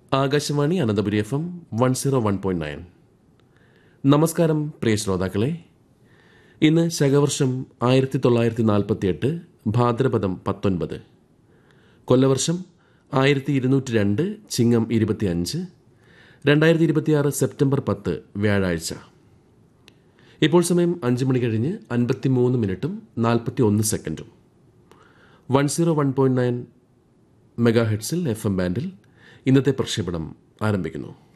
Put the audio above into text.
Akashvani Ananthapuri F M one zero one point nine നമസ്കാരം പ്രിയ ശ്രോതാക്കളെ ഇന്ന് ശകവർഷം ആയിരത്തി തൊള്ളായിരത്തി നാൽപ്പത്തി എട്ട് ഭാദ്രപദം പത്തൊൻപത് കൊല്ലവർഷം ആയിരത്തി ഇരുന്നൂറ്റി രണ്ട് ചിങ്ങം ഇരുപത്തിയഞ്ച് രണ്ടായിരത്തി ഇരുപത്തിയാറ് സെപ്റ്റംബർ പത്ത് വ്യാഴാഴ്ച ഇപ്പോൾ സമയം അഞ്ച് മണി കഴിഞ്ഞ് അൻപത്തി മൂന്ന് മിനിറ്റും നാൽപ്പത്തി ഒന്ന് സെക്കൻഡും one zero one point nine mega ഹെഡ്സിൽ എഫ് എം ബാൻഡിൽ ഇന്നത്തെ പ്രക്ഷേപണം ആരംഭിക്കുന്നു